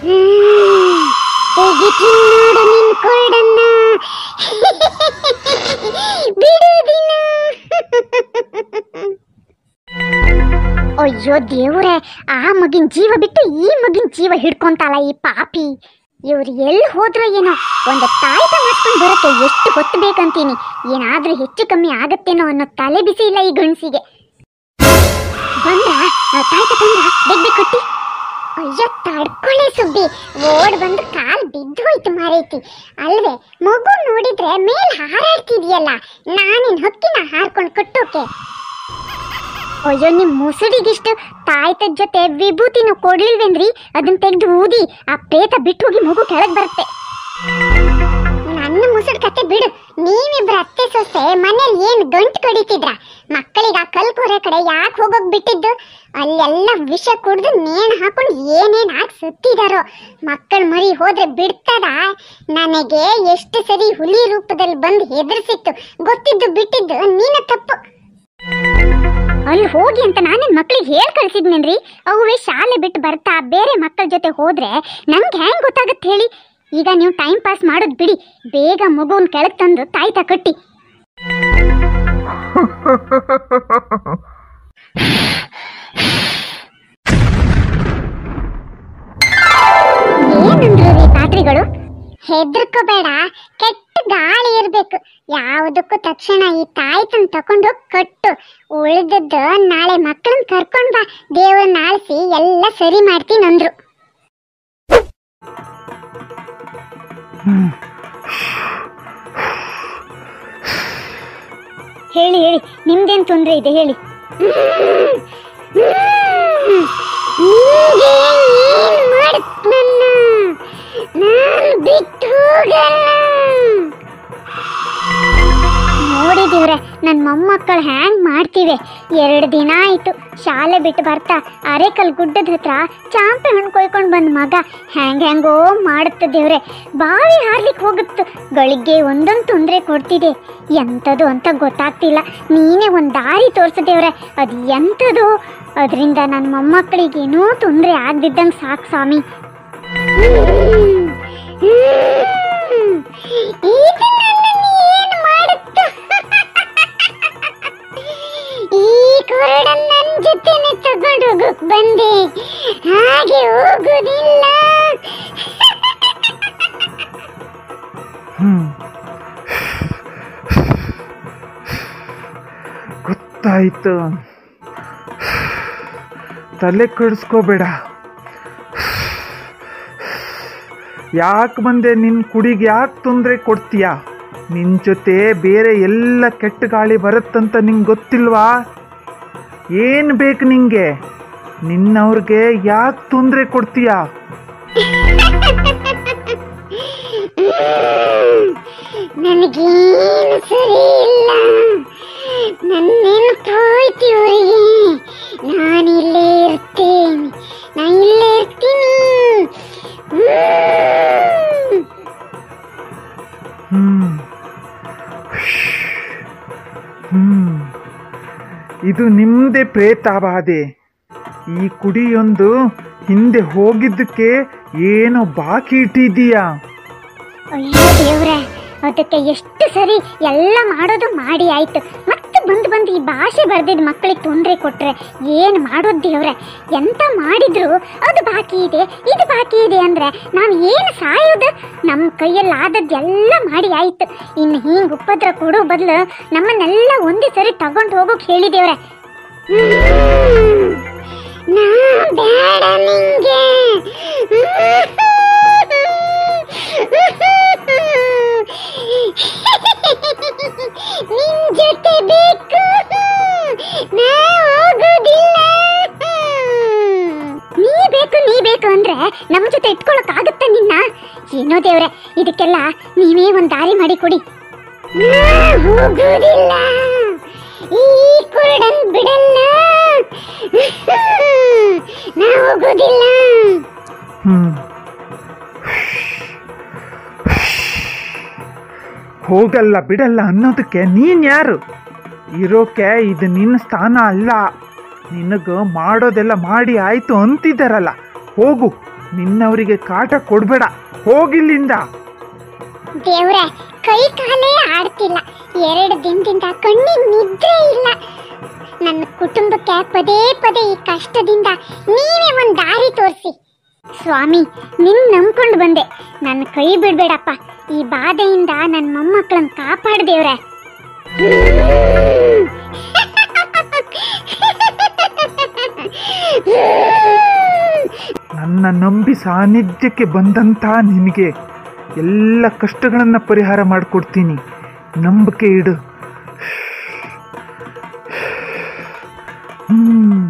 ತೆಗಿತೀನಿ ನೋಡು ನಿನ್ ಕೊರಡನ್ನ ಬಿಡುದಿಲ್ಲ ಅಯ್ಯೋ ದೇವ್ರೆ ಆ ಮಗಿನ ಜೀವ ಬಿಟ್ಟು ಈ ಮಗಿನ ಜೀವ ಹಿಡ್ಕೊಂತಾಳ ಈ ಪಾಪಿ ಇವ್ರು ಎಲ್ಲಿ ಹೋದ್ರೋ ಏನೋ ಒಂದು ತಾಯ್ತ ಮಾಡ್ಕೊಂಡು ಬರೋಕೆ ಎಷ್ಟು ಹೊತ್ತು ಬೇಕಂತೀನಿ ಏನಾದ್ರೂ ಹೆಚ್ಚು ಕಮ್ಮಿ ಆಗತ್ತೇನೋ ಅನ್ನೋ ತಲೆ ಬಿಸಿ ಇಲ್ಲ ಈ ಗಂಡಸಿಗೆ ಬಂದ ತಾಯ್ತ ಬಂದ ಬೆಗ್ ಬೆಗ್ ಕೊಟ್ಟಿ ಅಯ್ಯೋ ತಡ್ಕೊಳ್ಳಿ ಸುಬ್ಬಿ ಓಡ್ ಬಂದು ಕಾಲ್ ಬಿದ್ದು ಹೋಯ್ತು ಮಾರೈತಿ ಅಲ್ವೇ ಮಗು ನೋಡಿದ್ರೆ ಮೇಲ್ ಹಾರಾಡ್ತಿದ್ಯಲ್ಲ ನಾನಿನ್ ಹಕ್ಕಿನ ಹಾರ್ಕೊಂಡು ಕಟ್ಟೋಕೆ ಅಯ್ಯೋ ನಿಮ್ ಮುಸುಡಿಗಿಷ್ಟು ತಾಯ್ತದ ಜೊತೆ ವಿಭೂತಿನ ಕೊಡ್ಲಿಲ್ವೇನ್ರಿ ಅದನ್ನ ತೆಗೆದು ಊದಿ ಆ ಪ್ರೇತ ಬಿಟ್ಟು ಹೋಗಿ ಮಗು ಕೆಳಗ್ ಬರುತ್ತೆ ನನ್ನ ಮುಸುಡ್ ಕತೆ ಬಿಡು ನೀವಿಬ್ರು ಅತ್ತೆ ಸೊಸೆ ಮನೇಲಿ ಏನ್ ಗಂಟು ಕಡಿತಿದ್ರ ಮಕ್ಕಳಿಗೆ ಆ ಕಲ್ ಕೊರೆ ಕಡೆ ಯಾಕೆ ಹೋಗೋಕ್ ಬಿಟ್ಟಿದ್ದು ಅಲ್ಲೆಲ್ಲ ವಿಷ ಕುಡ್ದು ನೇಣು ಹಾಕೊಂಡು ಏನೇನ್ ಹಾಕಿ ಸುತ್ತಿದಾರೋ ಮಕ್ಕಳ ಮರಿ ಹೋದ್ರೆ ಬಿಡ್ತದ ನನಗೆ ಎಷ್ಟು ಸರಿ ಹುಲಿ ರೂಪದಲ್ಲಿ ಬಂದು ಹೆದರ್ಸಿತ್ತು ಗೊತ್ತಿದ್ದು ಬಿಟ್ಟಿದ್ದು ನೀನ ತಪ್ಪು ಅಲ್ಲಿ ಹೋಗಿ ಅಂತ ನಾನೇನ್ ಮಕ್ಳಿಗೆ ಹೇಳ್ ಕಳ್ಸಿದ್ನೇನ್ರಿ ಅವುವೇ ಶಾಲೆ ಬಿಟ್ಟು ಬರ್ತಾ ಬೇರೆ ಮಕ್ಕಳ ಜೊತೆ ಹೋದ್ರೆ ನಂಗೆ ಹೆಂಗ್ ಗೊತ್ತಾಗತ್ತೆ ಹೇಳಿ ಈಗ ನೀವು ಟೈಮ್ ಪಾಸ್ ಮಾಡೋದ್ ಬಿಡಿ ಬೇಗ ಮಗುವನ್ ಕೆಳಗ್ ತಂದು ತಾಯ್ತ ಕಟ್ಟಿ ಏನಂದ್ರು ರೀ ಪಾತ್ರಿಗಳು ಹೆದರ್ಕೋಬೇಡ ಕೆಟ್ಟ ಗಾಳಿ ಇರ್ಬೇಕು ಯಾವುದಕ್ಕೂ ತಕ್ಷಣ ಈ ತಾಯ್ತನ್ ತಕೊಂಡು ಕಟ್ಟು ಉಳಿದದ್ದು ನಾಳೆ ಮಕ್ಕಳನ್ನ ಕರ್ಕೊಂಡ್ ಬಾ ದೇವ್ರನ್ನ ಆಳ್ಸಿ ಎಲ್ಲ ಸರಿ ಮಾಡ್ತೀನಿ ಅಂದ್ರು ಹೇಳಿ ಹೇಳಿ ನಿಮ್ದೇನ್ ತೊಂದ್ರೆ ಇದೆ ಹೇಳಿ ಬಿಟ್ಟು ನೋಡಿದೀವ್ರೆ ನನ್ನ ಮೊಮ್ಮಕ್ಕಳು ಹ್ಯಾಂಗ್ ಮಾಡ್ತಿವೆ ಎರಡು ದಿನ ಆಯ್ತು ಶಾಲೆ ಬಿಟ್ಟು ಬರ್ತಾ ಅರೆಕಲ್ ಗುಡ್ಡದ ಹತ್ರ ಚಾಂಪೆ ಹಣ್ಣು ಕೊಯ್ಕೊಂಡು ಬಂದ ಮಗ ಹ್ಯಾಂಗ್ ಹ್ಯಾಂಗೋ ಮಾಡುತ್ತೆ ದೇವ್ರೆ ಬಾವಿ ಹಾರ್ಲಿಕ್ಕೆ ಹೋಗುತ್ತು ಗಳಿಗೆ ಒಂದೊಂದು ತೊಂದರೆ ಕೊಡ್ತಿದೆ ಎಂಥದ್ದು ಅಂತ ಗೊತ್ತಾಗ್ತಿಲ್ಲ ನೀನೇ ಒಂದು ದಾರಿ ತೋರ್ಸದೇವ್ರೆ ಅದು ಎಂಥದ್ದು ಅದರಿಂದ ನನ್ನ ಮೊಮ್ಮಕ್ಕಳಿಗೇನೂ ತೊಂದರೆ ಆಗದಿದ್ದಂಗೆ ಸಾಕು ಸ್ವಾಮಿ ಇದು ನನ್ನನ್ನು ಏನು ಮಾಡುತ್ತೋ? ಈ ಕೊರಡನ್ನ ನನ್ನ ಜೊತೆನೆ ತಗೊಂಡು ಹೋಗಕ್ ಬಂದೆ ಹಾಗೆ ಹೋಗುದಿಲ್ಲ ಹ್ಮ್ ಗೊತ್ತಾಯ್ತು ತಲೆ ಕೆಡಿಸ್ಕೋಬೇಡ ಯಾಕೆ ಬಂದೆ ನಿನ್ನ ಕುಡಿಗೆ ಯಾಕೆ ತೊಂದರೆ ಕೊಡ್ತೀಯ ನಿನ್ನ ಜೊತೆ ಬೇರೆ ಎಲ್ಲ ಕೆಟ್ಟ ಗಾಳಿ ಬರುತ್ತಂತ ನಿಂಗೆ ಗೊತ್ತಿಲ್ವಾ ಏನು ಬೇಕು ನಿಂಗೆ ನಿನ್ನವ್ರಿಗೆ ಯಾಕೆ ತೊಂದರೆ ಕೊಡ್ತೀಯಾ ನನಗೇನು ಸರಿ ಇಲ್ಲ ನನ್ನೇನು ಹೋಯ್ತು ಇವರಿಗೆ ನಾನಿಲ್ಲೇ ಇರ್ತೇನೆ ನಾ ಇಲ್ಲೇ ಇರ್ತೀನಿ ಹ್ಮ್. ಹ್ಮ್ ಹ್ಮ್ ಇದು ನಿಮ್ಮದೇ ಪ್ರೇತಾಬಾಧೆ ಈ ಕುಡಿಯೊಂದು ಹಿಂದೆ ಹೋಗಿದ್ದಕ್ಕೆ ಏನೋ ಬಾಕಿ ಇಟ್ಟಿದ್ದೀಯಾ ಅಯ್ಯೋ ದೇವ್ರೆ ಅದಕ್ಕೆ ಎಷ್ಟು ಸರಿ ಎಲ್ಲ ಮಾಡೋದು ಮಾಡಿ ಆಯ್ತು ಮತ್ತೆ ಬಂದು ಬಂದು ಈ ಭಾಷೆ ಬರ್ದಿದ್ದ ಮಕ್ಕಳಿಗೆ ತೊಂದರೆ ಕೊಟ್ರೆ ಏನು ಮಾಡೋದು ದೇವ್ರೆ ಎಂತ ಮಾಡಿದ್ರು ಅದು ಬಾಕಿ ಇದೆ ಇದು ಬಾಕಿ ಇದೆ ಅಂದ್ರೆ ನಾವು ಏನು ಸಾಯೋದು ನಮ್ಮ ಕೈಯಲ್ಲಿ ಆದದ್ದೆಲ್ಲ ಮಾಡಿ ಆಯ್ತು ಇನ್ನು ಹಿಂಗೆ ಉಪದ್ರ ಕೊಡೋ ಬದಲು ನಮ್ಮನ್ನೆಲ್ಲ ಒಂದೇ ಸರಿ ತಗೊಂಡು ಹೋಗೋಕೆ ಹೇಳಿದೇವ್ರೆ ನಾ ಬೇಡ ನಿಂಗೆ ನಿನ್ ಜೊತೆ ಬೇಕು ನಾ ಹೋಗೋದಿಲ್ಲ ನೀ ಬೇಕು ನೀ ಬೇಕು ಅಂದ್ರೆ ನಮ್ ಜೊತೆ ಇಟ್ಕೊಳಕ್ ಆಗುತ್ತ ನಿನ್ನ ಏನೋ ದೇವ್ರೆ ಇದಕ್ಕೆಲ್ಲ ನೀವೇ ಒಂದ್ ದಾರಿ ಮಾಡಿ ಕೊಡಿ ನಾ ಹೋಗೋದಿಲ್ಲ ಈ ಕುರುಡನ್ ಬಿಡಲ್ಲ ನಾ ಹೋಗೋದಿಲ್ಲ ಹ್ಮ್ ಹೋಗಲ್ಲ ಬಿಡಲ್ಲ ಅನ್ನೋದಕ್ಕೆ ನೀನ್ ಯಾರು ಇರೋಕೆ ಇದು ನಿನ್ನ ಸ್ಥಾನ ಅಲ್ಲ ನಿನಗ ಮಾಡೋದೆಲ್ಲ ಮಾಡಿ ಆಯ್ತು ಅಂತಿದ್ದಾರಲ್ಲ ಹೋಗು ನಿನ್ನವರಿಗೆ ಕಾಟ ಕೊಡಬೇಡ ಹೋಗಿಲ್ಲಿಂದ ದೇವ್ರೆ ಕೈ ಕಾಲೇ ಆಡ್ತಿಲ್ಲ ಎರಡು ದಿನದಿಂದ ಕಣ್ಣಿಗೆ ನಿದ್ರೆ ಇಲ್ಲ ನನ್ನ ಕುಟುಂಬಕ್ಕೆ ಪದೇ ಪದೇ ಈ ಕಷ್ಟದಿಂದ ನೀವೇ ಒಂದು ದಾರಿ ತೋರಿಸಿ ಸ್ವಾಮಿ ನಿನ್ ನಂಬ್ಕೊಂಡು ಬಂದೆ ನನ್ನ ಕೈ ಬಿಡ್ಬೇಡಪ್ಪ ಈ ಬಾಧೆಯಿಂದ ನನ್ನ ಮೊಮ್ಮಕ್ಕಳನ್ನ ಕಾಪಾಡ್ ದೇವ್ರೆ ನನ್ನ ನಂಬಿ ಸಾನ್ನಿಧ್ಯಕ್ಕೆ ಬಂದಂಥ ನಿನಗೆ ಎಲ್ಲ ಕಷ್ಟಗಳನ್ನು ಪರಿಹಾರ ಮಾಡಿಕೊಡ್ತೀನಿ ನಂಬಿಕೆ ಇಡು ಹ್ಮ್.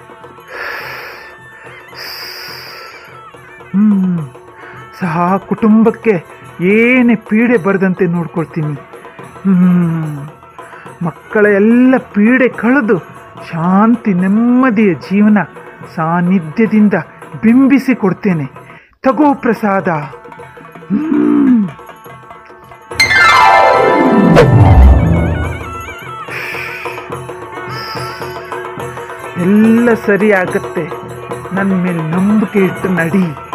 ಹ್ಮ್. ಸಹ ಕುಟುಂಬಕ್ಕೆ ಏನೇ ಪೀಡೆ ಬರದಂತೆ ನೋಡ್ಕೊಳ್ತೀನಿ ಹ್ಮ್. ಮಕ್ಕಳ ಎಲ್ಲ ಪೀಡೆ ಕಳೆದು ಶಾಂತಿ ನೆಮ್ಮದಿಯ ಜೀವನ ಸಾನ್ನಿಧ್ಯದಿಂದ ಬಿಂಬಿಸಿ ಕೊಡ್ತೇನೆ ತಗೋ ಪ್ರಸಾದ ಹ್ಮ್. ಎಲ್ಲ ಸರಿ ಆಗತ್ತೆ ನನ್ನ ಮೇಲೆ ನಂಬಿಕೆ ಇಟ್ಟು ನಡಿ